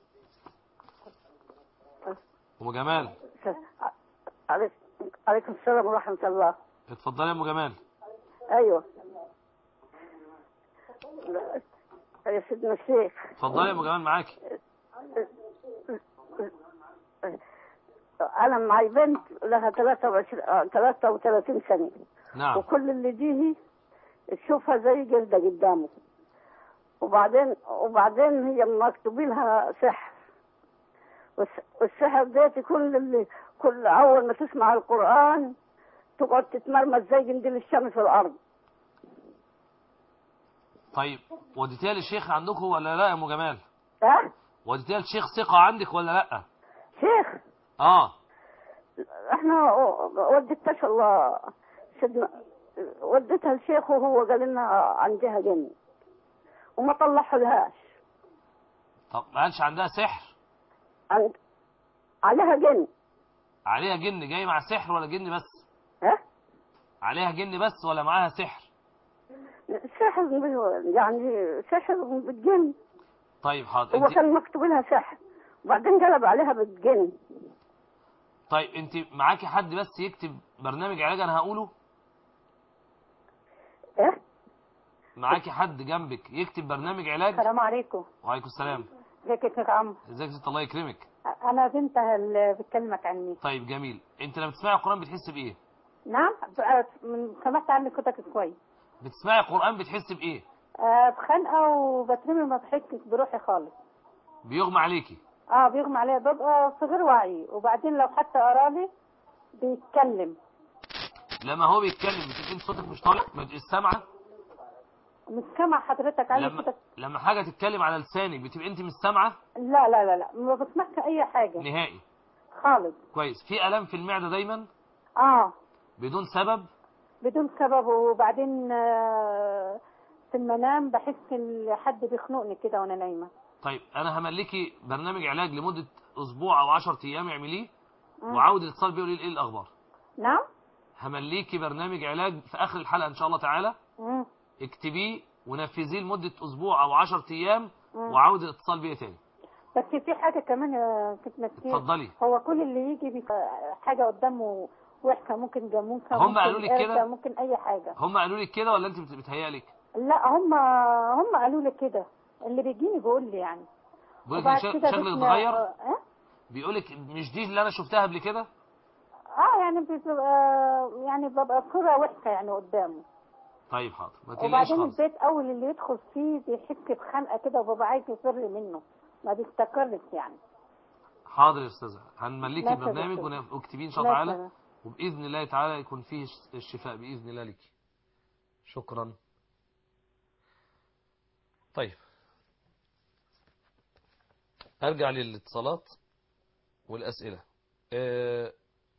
ام جمال عليك- عليكم السلام ورحمة الله اتفضلي يا ام جمال أيوة لا، يا سيدنا الشيخ اتفضلي يا ام جمال معاكي أنا معي بنت لها 23 آه، 33 سنة نعم وكل اللي يجيه تشوفها زي جلدة قدامه وبعدين وبعدين هي مكتوب لها سحر والس- والسحر ده كل اللي كل أول ما تسمع القرآن تقعد تتمرمط زي جندل الشمس في الأرض طيب وديتيها للشيخ عندكم ولا لا يا ام جمال ها وديتيها للشيخ ثقه عندك ولا لا شيخ اه احنا وديتها شاء الله سيدنا وديتها الشيخ وهو قال لنا عندها جن وما طلعوا لهاش طب ما قالش عندها سحر عند عليها جن عليها جن جاي مع سحر ولا جن بس ها عليها جن بس ولا معاها سحر سحر ب- يعني سحر بالجن طيب حاضر هو انت كان مكتوب لها سحر وبعدين قلب عليها بالجن طيب انت معاكي حد بس يكتب برنامج علاج انا هقوله ايه معاكي حد جنبك يكتب برنامج علاج السلام عليكم وعليكم السلام ازيك يا شيخ عمرو ازيك يا ست الله يكرمك انا بنتها اللي بتكلمك عني طيب جميل انت لما بتسمعي القران بتحس بايه نعم ب- من سمعت عنك كتك كويس بتسمعي القران بتحس بايه آه، بخنقه وبترمي ما بحكش بروحي خالص بيغمى عليكي اه بيغمى عليا ببقى في غير وعي وبعدين لو حتى قرالي بيتكلم لما هو بيتكلم بتبقى انت صوتك مش طالع ما تبقيش سامعه مش سامع حضرتك عايز لما كتك لما حاجه تتكلم على لسانك بتبقى انت مش سامعه لا لا لا لا ما بسمعش اي حاجه نهائي خالص كويس في الام في المعده دايما اه بدون سبب بدون سبب وبعدين آه، في المنام بحس ان حد بيخنقني كده وانا نايمه طيب انا هملكي برنامج علاج لمده اسبوع او 10 ايام اعمليه مم. وعاود الاتصال بيه وقولي لي ايه الاخبار نعم همليكي برنامج علاج في اخر الحلقه ان شاء الله تعالى مم. اكتبيه ونفذيه لمده اسبوع او 10 ايام مم. وعاود الاتصال بيا تاني بس في حاجه كمان يا ست مسكين اتفضلي هو كل اللي يجي بي- حاجه قدامه وحكه ممكن جاموسه هم ممكن قالوا لك قردة، كده؟ ممكن اي حاجه هم قالوا لك كده ولا انت بت- بتهيألك لا هم هم قالوا لي كده اللي بيجيني بيقول لي يعني بيقول لك وبعد شك- كده شكلك بسمع- اتغير اه بيقول لك مش دي اللي انا شفتها قبل كده اه يعني بتبقى يعني ببقى صوره وحكه يعني قدامه طيب حاضر ما تقلقيش وبعدين خالص البيت اول اللي يدخل فيه بيحس بخنقه كده وبابا عايز يفر منه ما بيستقرش يعني حاضر يا استاذه هنمليكي مثلا البرنامج كده. ون- واكتبيه ان شاء الله تعالى مثلا. وباذن الله تعالى يكون فيه الشفاء باذن الله لك شكرا طيب ارجع للاتصالات والاسئله آه،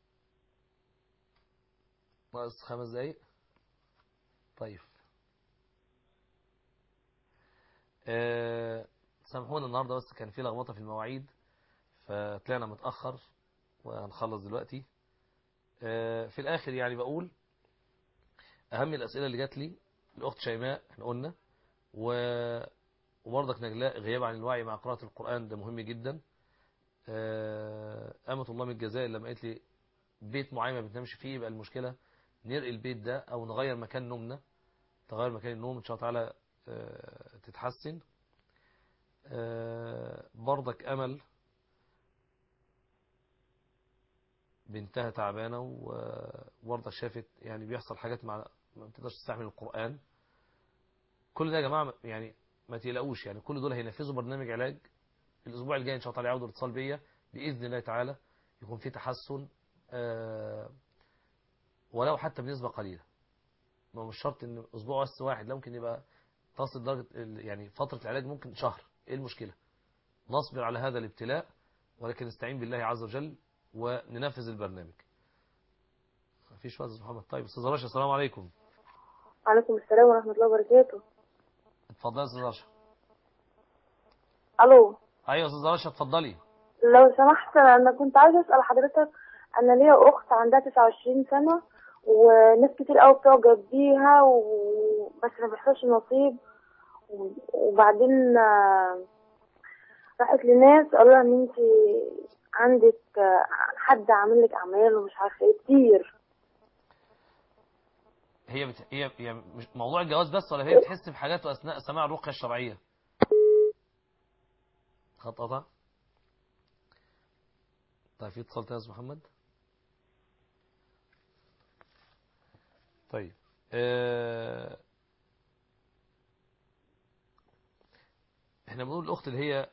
ناقص خمس دقايق طيب آه، سامحونا النهاردة بس كان في لخبطة في المواعيد فطلعنا متأخر وهنخلص دلوقتي آه، في الآخر يعني بقول أهم الأسئلة اللي جات لي الأخت شيماء احنا قلنا و- وبرضك نجلاء غياب عن الوعي مع قراءة القرآن ده مهم جدا آه، أمة الله من الجزائر لما قالت لي بيت معين ما بتنامش فيه يبقى المشكلة نرقي البيت ده أو نغير مكان نومنا تغير مكان النوم إن شاء الله تعالى آه، تتحسن آه، برضك أمل بنتها تعبانة وبرضك شافت يعني بيحصل حاجات مع ما بتقدرش تستحمل القرآن كل ده يا جماعة يعني ما تقلقوش يعني كل دول هينفذوا برنامج علاج الأسبوع الجاي إن شاء الله تعالى يعودوا الاتصال بيا بإذن الله تعالى يكون في تحسن آه، ولو حتى بنسبة قليلة ما هو مش شرط ان اسبوع بس واحد لا ممكن يبقى تصل درجة ال- يعني فترة العلاج ممكن شهر ايه المشكلة نصبر على هذا الابتلاء ولكن نستعين بالله عز وجل وننفذ البرنامج مفيش وقت يا أستاذ محمد طيب استاذ رشا السلام عليكم وعليكم السلام ورحمة الله وبركاته اتفضلي يا استاذ رشا ألو ايوه يا استاذ رشا اتفضلي لو سمحت أنا كنت عايزة أسأل حضرتك أنا ليا أخت عندها 29 سنة وناس كتير قوي بتعجب بيها و... بس ما بيحصلش نصيب و- وبعدين آه، راحت لناس قالوا لها ان انت عندك آه، حد عامل لك اعمال ومش عارفه ايه كتير هي بت... هي هي مش موضوع الجواز بس ولا هي بتحس بحاجات اثناء سماع الرقيه الشرعيه خط قطع طيب في اتصال تاني يا أستاذ محمد طيب آه، احنا بنقول الاخت اللي هي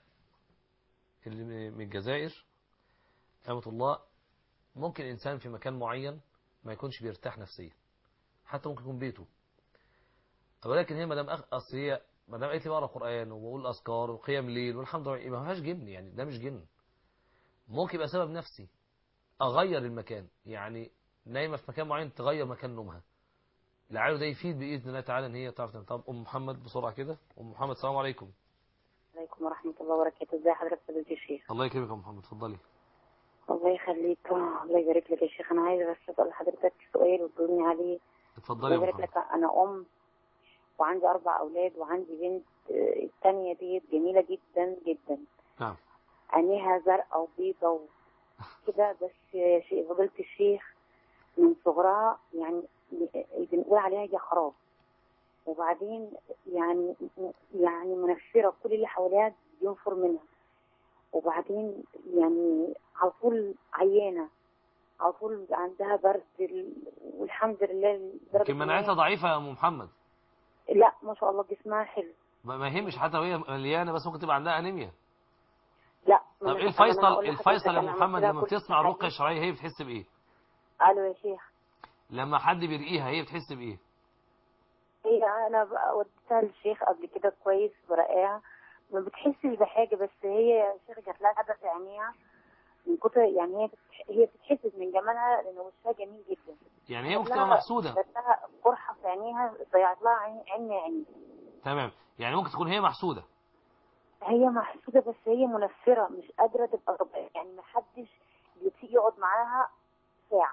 اللي من الجزائر أمة الله ممكن إنسان في مكان معين ما يكونش بيرتاح نفسيا حتى ممكن يكون بيته ولكن هي مدام أخ... أصل هي مدام قالت لي بقرا قرآن وبقول أذكار وقيام ليل والحمد لله ما فيهاش جن يعني ده مش جن ممكن يبقى سبب نفسي أغير المكان يعني نايمة في مكان معين تغير مكان نومها لعله ده يفيد بإذن الله تعالى إن هي تعرف تنام. طب أم محمد بسرعة كده أم محمد السلام عليكم عليكم ورحمة الله وبركاته ازي حضرتك فضيلة الشيخ الله يكرمك يا أم محمد اتفضلي الله يخليك آه، الله يبارك لك يا شيخ انا عايزة بس اسأل حضرتك سؤال وتجاوبني عليه اتفضلي الله يا يبارك محمد لك انا ام وعندي اربع اولاد وعندي بنت آه، التانية دي جميلة جدا جدا نعم عينيها زرقاء وبيضة وكده بس يا شيخ فضيلة الشيخ من صغرها يعني بنقول عليها يا خراب وبعدين يعني يعني منفرة كل اللي حواليها بينفر منها وبعدين يعني على طول عيانة على طول عندها برد ال- والحمد لله لدرجة يمكن إن مناعتها هي- ضعيفة يا أم محمد لا ما شاء الله جسمها حلو ما ما يهمش حتى وهي مليانة بس ممكن تبقى عندها أنيميا لا طب ما ايه أنا- أنا الفيصل هقول لحضرتك الفيصل يا أنا محمد عملت لها لما كل بتسمع حاجة. الرقية الشرعية هي بتحس بإيه الو يا شيخ لما حد بيرقيها هي بتحس بإيه هي انا بقى وديتها للشيخ قبل كده كويس برقاها ما بتحسش بحاجه بس هي يا شيخ جات لها حاجه في عينيها من كتر يعني هي بتح... هي بتتحسس من جمالها لان وشها جميل جدا يعني هي جات ممكن لها- تبقى محسودة جات لها قرحه في عينيها ضيعت لها عين عين عيني تمام يعني ممكن تكون هي محسودة هي محسوده بس هي منفره مش قادره تبقى طبيعيه يعني ما حدش بيطيق يقعد معاها ساعه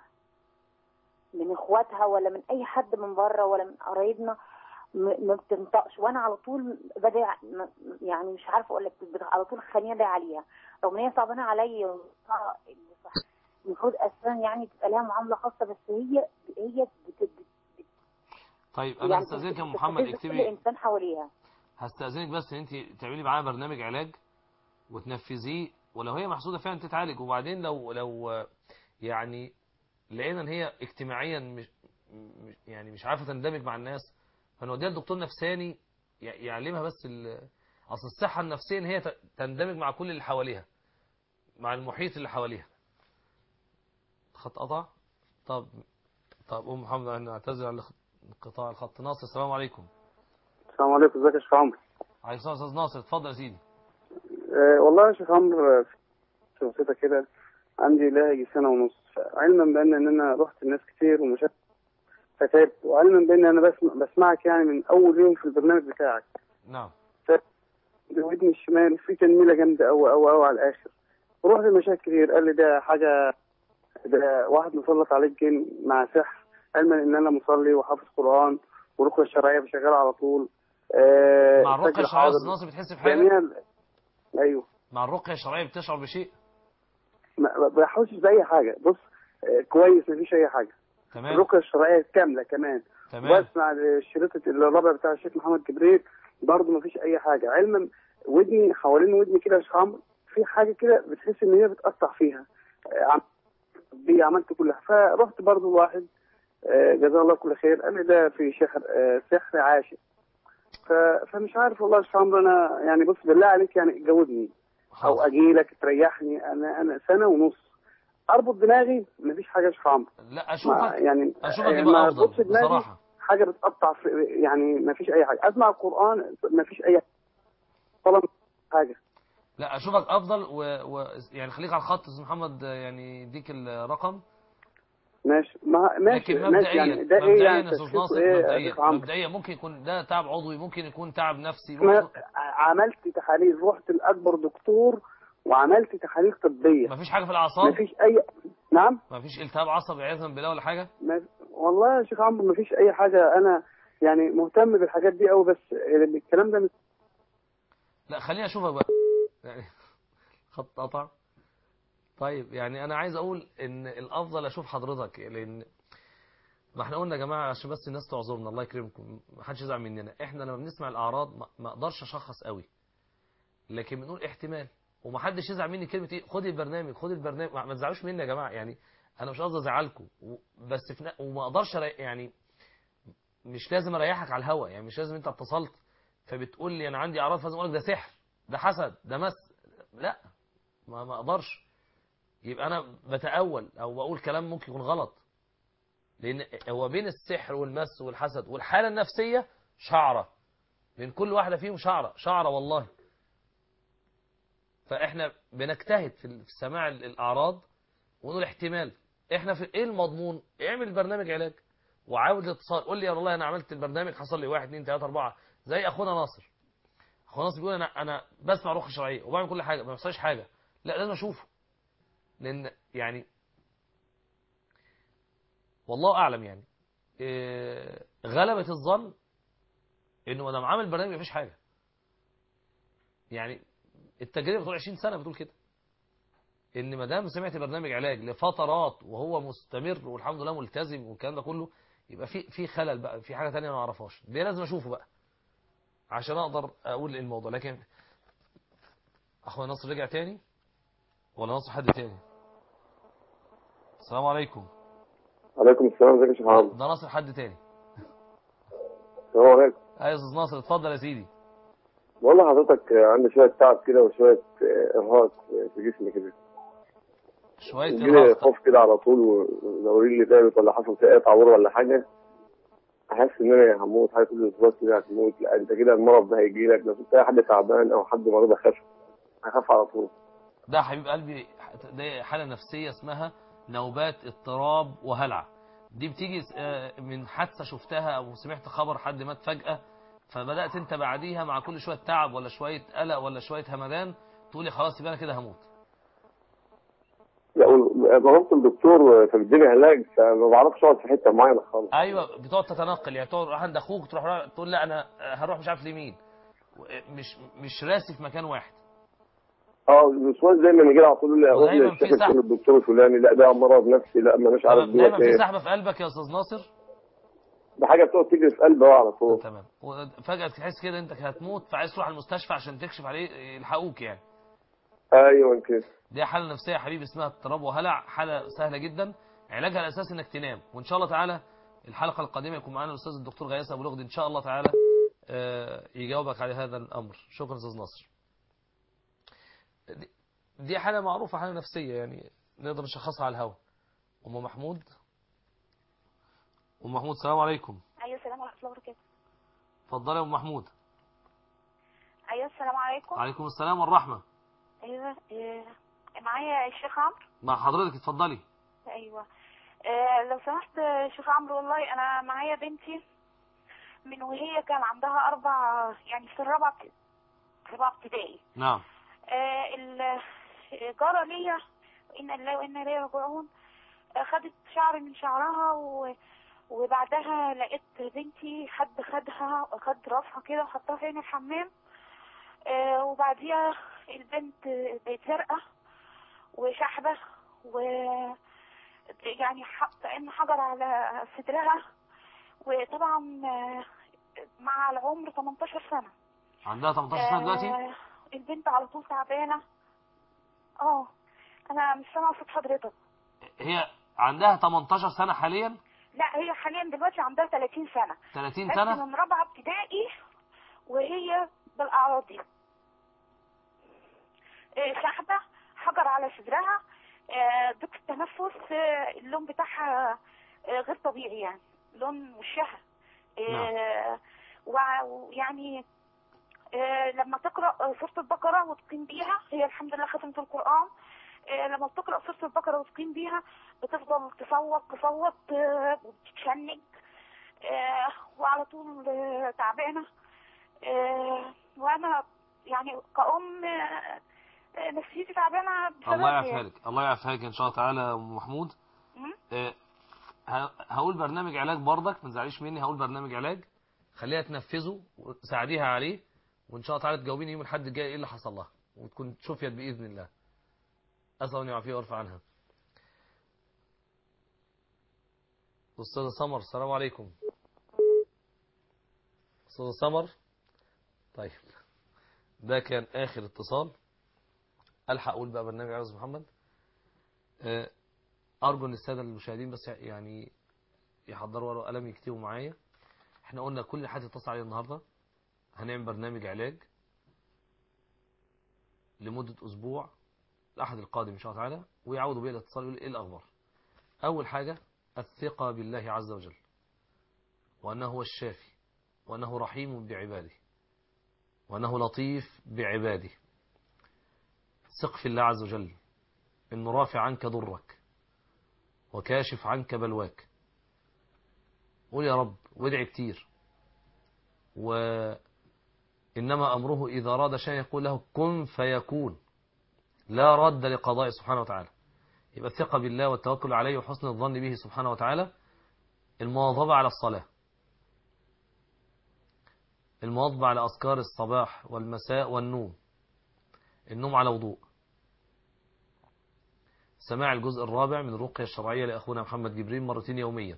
من اخواتها ولا من اي حد من بره ولا من قرايبنا م- ما بتنطقش وانا على طول بدأ يعني مش عارفه اقول لك بت- على طول خليني ادعي عليها رغم ان هي صعبانه عليا المفروض اساسا يعني تبقى لها معامله خاصه بس هي هي بت... بت... طيب انا يعني هستأذنك يا أم بتستفز محمد كل اكتبي انسان حواليها هستأذنك بس ان انت تعملي معاها برنامج علاج وتنفذيه ولو هي محسودة فعلا تتعالج وبعدين لو لو يعني لقينا ان هي اجتماعيا مش مش- يعني مش عارفة تندمج مع الناس فنوديها لدكتور نفساني ي- يعلمها بس ال- اصل الصحة النفسية ان هي ت- تندمج مع كل اللي حواليها مع المحيط اللي حواليها خط قطع طب طب ام محمد انا اعتذر على انقطاع الخط ناصر السلام عليكم السلام عليكم ازيك يا شيخ عمرو عليكم السلام يا استاذ ناصر اتفضل يا سيدي أه والله يا شيخ عمرو آه، في بسيطة كده عندي لها يجي سنة ونص علما بأن إن أنا رحت لناس كتير ومشيت فتعبت وعلما بأن أنا بسمع بسمعك يعني من أول يوم في البرنامج بتاعك نعم ودني الشمال في تنميله جامده قوي قوي قوي على الاخر رحت لمشاكل كتير قال لي ده حاجه ده واحد مسلط عليك جن مع سحر علما ان انا مصلي وحافظ قران ورقيه الشرعيه شغال على طول آه مع الرقية فجر الشرعية حاضر. أستاذ ناصر بتحس بحاجة جميع ال- ايوه مع الرقية الشرعية بتشعر بشيء ما ما بحسش باي حاجه بص آه كويس مفيش اي حاجه تمام الرقيه الشرعيه كامله كمان تمام بسمع الشريط الرابع بتاع الشيخ محمد جبريل برضه مفيش اي حاجه علما ودني حوالين ودني كده يا شيخ عمرو في حاجه كده بتحس ان هي بتقطع فيها آه، عم- بي عملت كلها فرحت برضه لواحد آه، جزاه الله كل خير قال لي ده في شهر آه، سحر عاشق ف- فمش عارف والله يا شيخ عمرو انا يعني بص بالله عليك يعني جاوبني او اجي لك تريحني انا انا سنه ونص اربط دماغي مفيش حاجه يا شيخ عمرو لا ما- أشوفك يعني أشوفك آه، يبقى ما أفضل أربطش دماغي بصراحة حاجه بتقطع في يعني ما فيش اي حاجه اسمع القران ما فيش اي طالما حاجه لا أشوفك أفضل و... و... يعني خليك على الخط أستاذ محمد آه، يعني يديك الرقم ماشي ما ماشي لكن ماشي مبدئيا يعني ده ايه مبدئيا يعني يا أستاذ تشخيصه ناصر ايه يا مبدئيا شيخ عمرو مبدئيا ممكن يكون ده تعب عضوي ممكن يكون تعب نفسي ما ممكن... عملت تحاليل رحت لاكبر دكتور وعملت تحاليل طبيه مفيش حاجة في الأعصاب ما فيش اي نعم مفيش التهاب عصبي عياذا بالله ولا حاجة ما... والله يا شيخ عمرو ما فيش اي حاجه انا يعني مهتم بالحاجات دي قوي بس الكلام ده مش لا خليني اشوفك بقى يعني خط قطع طيب يعني انا عايز اقول ان الافضل اشوف حضرتك لان ما احنا قلنا يا جماعه عشان بس الناس تعذرنا الله يكرمكم ما حدش يزعل مننا احنا لما بنسمع الاعراض ما- ما اقدرش اشخص قوي لكن بنقول احتمال وما حدش يزعل مني كلمه ايه خد البرنامج خد البرنامج ما ما تزعلوش مني يا جماعه يعني انا مش قصدي ازعلكم و- بس في ن- وما اقدرش أري- يعني مش لازم اريحك على الهوا يعني مش لازم انت اتصلت فبتقول لي انا عندي اعراض فلازم اقول لك ده سحر ده حسد ده مس لا ما ما اقدرش يبقى انا بتاول او بقول كلام ممكن يكون غلط لان هو بين السحر والمس والحسد والحاله النفسيه شعره بين كل واحده فيهم شعره شعره والله فاحنا بنجتهد في في سماع الاعراض ونقول احتمال احنا في ايه المضمون اعمل برنامج علاج وعاود الاتصال قول لي يا والله انا عملت البرنامج حصل لي واحد اثنين ثلاثه اربعه زي اخونا ناصر اخونا ناصر بيقول انا انا بسمع رقيه شرعيه وبعمل كل حاجه ما بيحصلش حاجه لا لازم اشوفه لان يعني والله اعلم يعني إيه غلبة الظن انه ما دام عامل برنامج مفيش حاجه يعني التجربه بتقول 20 سنه بتقول كده ان ما دام سمعت برنامج علاج لفترات وهو مستمر والحمد لله ملتزم والكلام ده كله يبقى في في خلل بقى في حاجه ثانيه ما اعرفهاش دي لازم اشوفه بقى عشان اقدر اقول الموضوع لكن اخويا ناصر رجع تاني ولا ناصر حد تاني السلام عليكم عليكم السلام ازيك يا شيخ عمرو ده ناصر حد تاني السلام عليكم ايوه يا استاذ ناصر اتفضل يا سيدي بقول لحضرتك آه، عندي شويه تعب كده وشويه آه، ارهاق في جسمي كده شويه يجيلي ارهاق خوف كده على طول ولو رجلي تعبت ولا حصل فيها اي تعور ولا حاجه احس ان انا هموت حاجه كل اسبوع كده هتموت لا انت كده المرض ده هيجي لك لو شفت اي حد تعبان او حد مريض اخاف اخاف على طول ده حبيب قلبي ده حالة نفسية اسمها نوبات اضطراب وهلع دي بتيجي آه، من حادثة شفتها او سمعت خبر حد مات فجأة فبدأت انت بعديها مع كل شوية تعب ولا شوية قلق ولا شوية همدان تقولي خلاص يبقى انا كده هموت لا ضربت الدكتور فبيديني علاج فما بعرفش اقعد في حته معينه خالص ايوه بتقعد تتنقل يعني تقعد تروح عند اخوك تروح رايح- تقول لا انا هروح مش عارف لمين مش مش راسي في مكان واحد اه الوسواس دايما يجي لي على طول يقول لي اروح ودايما في للشيخ سحب. الدكتور الفلاني لا ده مرض نفسي لا ما مش عارف تمام دايما دوت في ايه سحبة في قلبك يا استاذ ناصر ده حاجه بتقعد تجري في قلبي على طول تمام وفجأة تحس كده انت هتموت فعايز تروح المستشفى عشان تكشف عليه يلحقوك يعني ايوه كده دي حالة نفسية يا حبيبي اسمها اضطراب وهلع حالة سهلة جدا علاجها الأساسي انك تنام وإن شاء الله تعالى الحلقة القادمة يكون معانا الأستاذ الدكتور غياث أبو لغد إن شاء الله تعالى آه، يجاوبك على هذا الأمر شكرا أستاذ ناصر دي- دي حالة معروفة حالة نفسية يعني نقدر نشخصها على الهواء أم محمود أم محمود السلام عليكم ايوه السلام ورحمه الله وبركاته اتفضلي يا أم محمود ايوه السلام عليكم وعليكم السلام والرحمة ايوه إيه معايا الشيخ عمرو مع حضرتك اتفضلي ايوه إيه لو سمحت يا شيخ عمرو والله انا معايا بنتي من وهي كان عندها اربع يعني في الرابعه ابت- رابعه ابتدائي نعم آه، ال- الجاره ليا ان الله وانا اليه راجعون آه، خدت شعر من شعرها و... وبعدها لقيت بنتي حد خدها خد راسها كده وحطها في عين الحمام آه، وبعديها البنت بقت زرقاء وشحبة و يعني ح- كأن حجر على صدرها وطبعا آه، مع العمر 18 سنة عندها 18 سنة دلوقتي آه، البنت على طول تعبانة اه انا مش سامعة صوت حضرتك هي عندها 18 سنة حاليا لا هي حاليا دلوقتي عندها 30 سنة 30 بس سنة من رابعة ابتدائي وهي بالأعراض دي آه، سحبة حجر على صدرها آه، ضيق التنفس آه، اللون بتاعها آه، غير طبيعي يعني لون وشها آه، وع- ويعني آه، لما تقرأ آه، سورة البقرة وتقيم بيها هي الحمد لله ختمت القرآن آه، لما بتقرأ سورة البقرة وتقيم بيها بتفضل تصوت تصوت آه، وبتتشنج آه، وعلى طول آه، تعبانة آه، وأنا يعني كأم آه، آه، نفسيتي تعبانة بسبب الله يعافيها لك الله يعافيها لك ان شاء الله تعالى يا ام محمود مم؟ آه، ه- هقول برنامج علاج برضك ما تزعليش مني هقول برنامج علاج خليها تنفذه وساعديها عليه وان شاء الله تعالى تجاوبيني يوم الحد الجاي ايه اللي حصل لها وتكون شفيت باذن الله اسال ان يعافيها ويرفع عنها استاذه سمر السلام عليكم استاذه سمر طيب ده كان اخر اتصال الحق اقول بقى برنامج عاوز محمد آه، ارجو ان الساده المشاهدين بس يعني يحضروا ورقه وقلم يكتبوا معايا احنا قلنا كل حد يتصل عليه النهارده هنعمل برنامج علاج لمده اسبوع الاحد القادم ان شاء الله تعالى ويعودوا بيه الاتصال يقول ايه الاخبار اول حاجه الثقه بالله عز وجل وانه هو الشافي وانه رحيم بعباده وانه لطيف بعباده ثق في الله عز وجل انه رافع عنك ضرك وكاشف عنك بلواك قول يا رب وادعي كتير وإنما أمره إذا أراد شيئا يقول له كن فيكون لا رد لقضاء سبحانه وتعالى يبقى الثقة بالله والتوكل عليه وحسن الظن به سبحانه وتعالى المواظبة على الصلاة المواظبة على أذكار الصباح والمساء والنوم النوم على وضوء سماع الجزء الرابع من الرقية الشرعية لأخونا محمد جبريل مرتين يوميا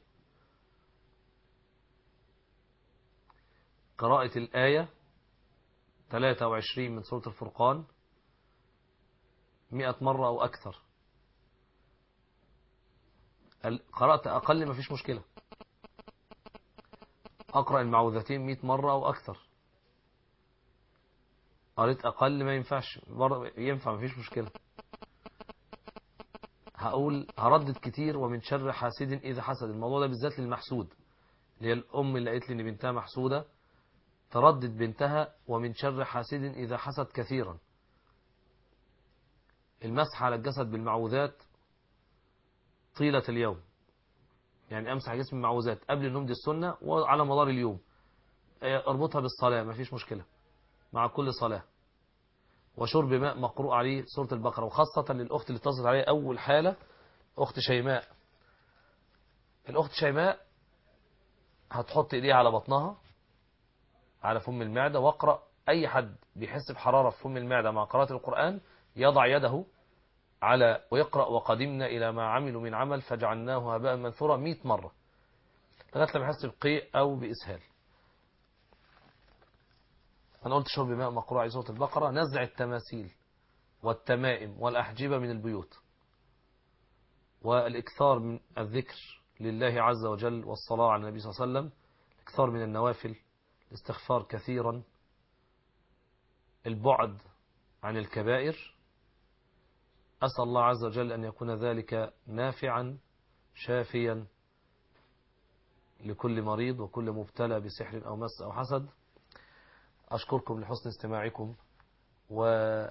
قراءة الآية 23 من سورة الفرقان 100 مرة أو أكثر ال- قرأت أقل ما فيش مشكلة أقرأ المعوذتين 100 مرة أو أكثر قريت أقل ما ينفعش برضه ينفع ما فيش مشكلة هقول هردد كتير ومن شر حاسد إذا حسد الموضوع ده بالذات للمحسود اللي هي الأم اللي قالت لي إن بنتها محسودة تردد بنتها ومن شر حاسد إذا حسد كثيرا المسح على الجسد بالمعوذات طيلة اليوم يعني أمسح جسم المعوذات قبل النوم دي السنة وعلى مدار اليوم آه، اربطها بالصلاة مفيش مشكلة مع كل صلاة وشرب ماء مقروء عليه سورة البقرة وخاصة للأخت اللي اتصلت عليه أول حالة أخت شيماء الأخت شيماء هتحط إيديها على بطنها على فم المعدة واقرأ أي حد بيحس بحرارة في فم المعدة مع قراءة القرآن يضع يده على ويقرأ وقدمنا إلى ما عملوا من عمل فجعلناه هباء منثورا 100 مرة لغاية لما يحس بقيء أو بإسهال أنا قلت شرب ماء مقروء على سورة البقرة نزع التماثيل والتمائم والأحجبة من البيوت والإكثار من الذكر لله عز وجل والصلاة على النبي صلى الله عليه وسلم الإكثار من النوافل الاستغفار كثيرا البعد عن الكبائر أسأل الله عز وجل أن يكون ذلك نافعا شافيا لكل مريض وكل مبتلى بسحر أو مس أو حسد أشكركم لحسن استماعكم وأسأل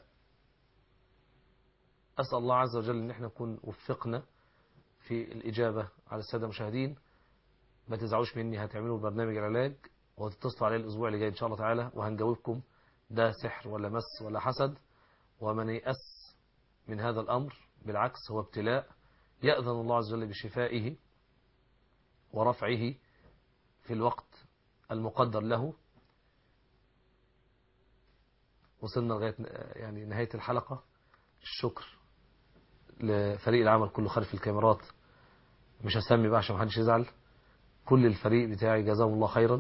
الله عز وجل أن احنا نكون وفقنا في الإجابة على السادة المشاهدين ما تزعوش مني هتعملوا برنامج العلاج وتتصلوا عليه الأسبوع اللي جاي إن شاء الله تعالى وهنجاوبكم ده سحر ولا مس ولا حسد ومن يأس من هذا الأمر بالعكس هو ابتلاء يأذن الله عز وجل بشفائه ورفعه في الوقت المقدر له وصلنا لغاية يعني نهاية الحلقة الشكر لفريق العمل كله خلف الكاميرات مش هسمي بقى عشان محدش يزعل كل الفريق بتاعي جزاهم الله خيرا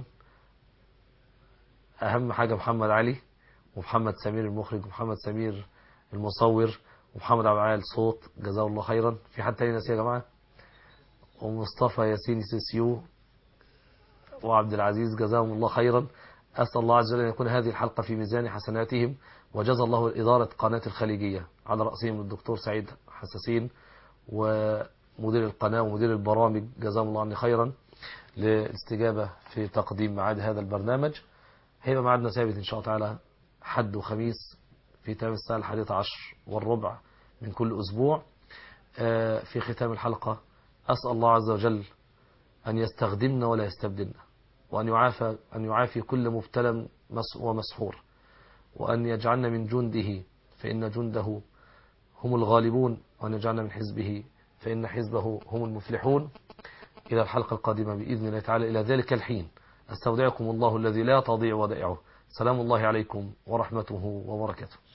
أهم حاجة محمد علي ومحمد سمير المخرج ومحمد سمير المصور ومحمد عبد العال صوت جزاه الله خيرا في حد تاني ناسي يا جماعة ومصطفى ياسين سيسيو وعبد العزيز جزاهم الله خيرا أسأل الله عز وجل أن يكون هذه الحلقة في ميزان حسناتهم وجزا الله إدارة قناة الخليجية على رأسهم الدكتور سعيد حساسين ومدير القناة ومدير البرامج جزاهم الله عني خيرا للاستجابة في تقديم ميعاد هذا البرنامج هيبقى معادنا ثابت إن شاء الله تعالى حد وخميس في تمام الساعة الحادية عشر والربع من كل أسبوع في ختام الحلقة أسأل الله عز وجل أن يستخدمنا ولا يستبدلنا وأن يعافى أن يعافي كل مبتلى ومسحور وأن يجعلنا من جنده فإن جنده هم الغالبون وأن يجعلنا من حزبه فإن حزبه هم المفلحون إلى الحلقة القادمة بإذن الله تعالى إلى ذلك الحين استودعكم الله الذي لا تضيع ودائعه سلام الله عليكم ورحمته وبركاته